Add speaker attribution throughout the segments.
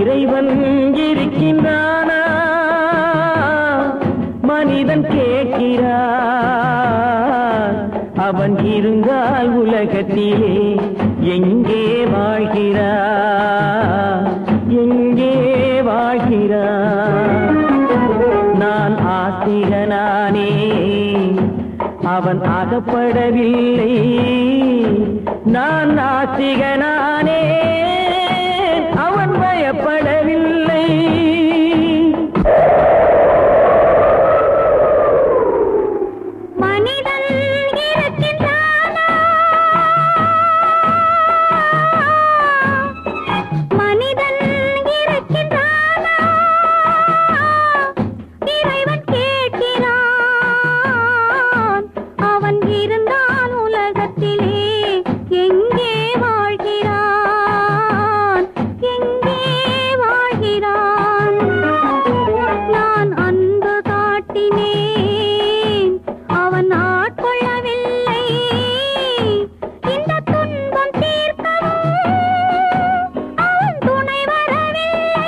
Speaker 1: இறைவன் இருக்கின்றானா மனிதன் கேட்கிறான் அவன் இருந்தால் உலகத்திலே எங்கே வாழ்கிறான் எங்கே வாழ்கிறான் நான் ஆசிகனானே அவன் அகப்படவில்லை நான் நாசிகனானே அவன் பயப்படவில்லை
Speaker 2: மனிதன் இருக்கின்றானா மனிதன் இருக்கின்றானா இறைவன் கேட்கிறான் அவன் இருந்தான் உலகத்திலே எங்கே வாழ்கிறான் எங்கே வாழ்கிறான் நான் அன்பு காட்டினேன் அவன் ஆட்கொள்ளவில்லை இந்த துன்பம் தீர்க்கவும் அவன் துணை வரவில்லை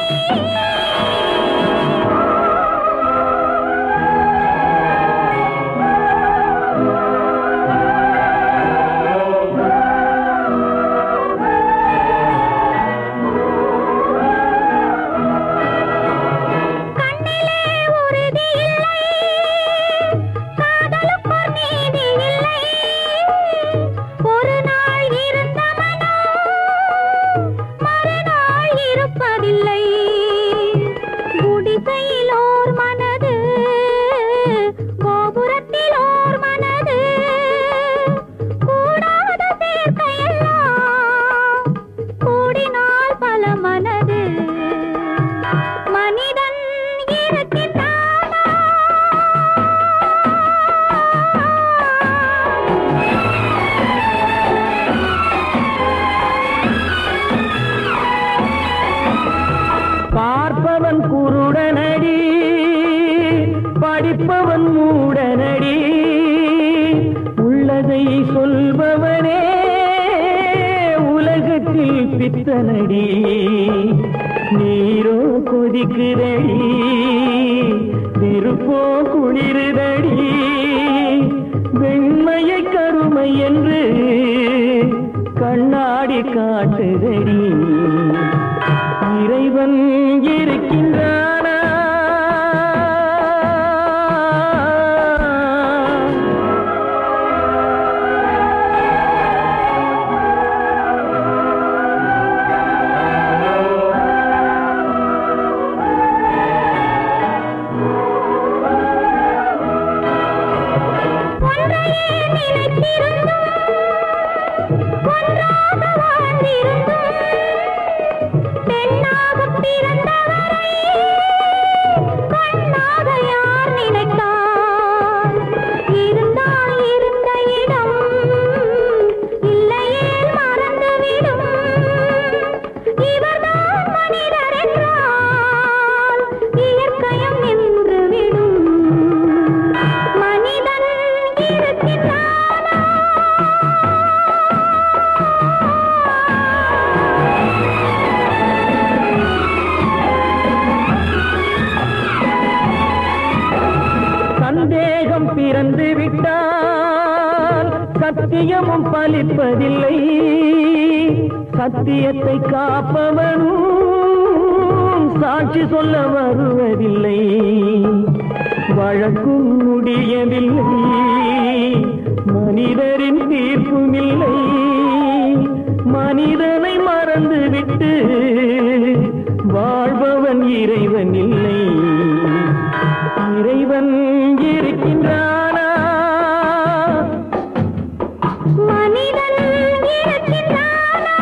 Speaker 2: கண்ணிலே உறுதி இல்லை காதலுக்குள் நீதி இல்லை ஒரு நாள் இருந்த மனம் மறுநாள் இருப்பதில்லை குடிசையில் ஓர் மனது கோபுரத்தில் ஓர் மனது கூடாத சேர்க்கையெல்லாம் கூடினால் பல மனது மனிதன் இருக்கின்றானா
Speaker 1: பார்ப்பவன் குருடனடி படிப்பவன் மூடனடி உள்ளதை சொல்பவனே உலகத்தில் பித்தனடி நீரோ கொதிக்குதடி நெருப்போ குளிருதடி வெண்மையை கருமை என்று கண்ணாடி காட்டுதடி இறைவன் இருக்கின்றானா
Speaker 2: ஒன்றையே நினைத்திருந்தும் ஒன்றாக வாழ்ந்திருந்தும் பெண்ணாகப் பிறந்தவரை கண்ணாக யார் நினைத்தார் இருந்தால் இருந்த இடம் இல்லையே மறந்துவிடும் இவர்தான் மனிதர் என்றால் இயற்கையும் நின்றுவிடும் மனிதன் இருக்கின்றானா
Speaker 1: சந்தேகம் பிறந்து விட்டால் சத்தியமும் பலிப்பதில்லை சத்தியத்தை காப்பவனும் சாட்சி சொல்ல வருவதில்லை வழக்கும் முடியவில்லை மனிதரின் தீர்ப்பும் இல்லை மனிதனை மறந்துவிட்டு வாழ்பவன் இறைவன் இல்லை இறைவன் இருக்கின்றானா
Speaker 2: மனிதன் இருக்கின்றானா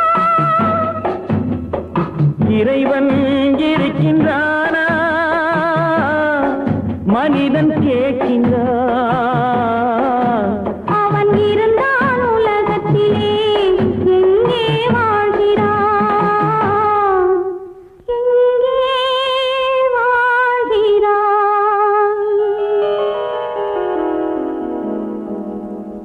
Speaker 1: இறைவன் இருக்கின்றானா மனிதன் கேட்கின்றான்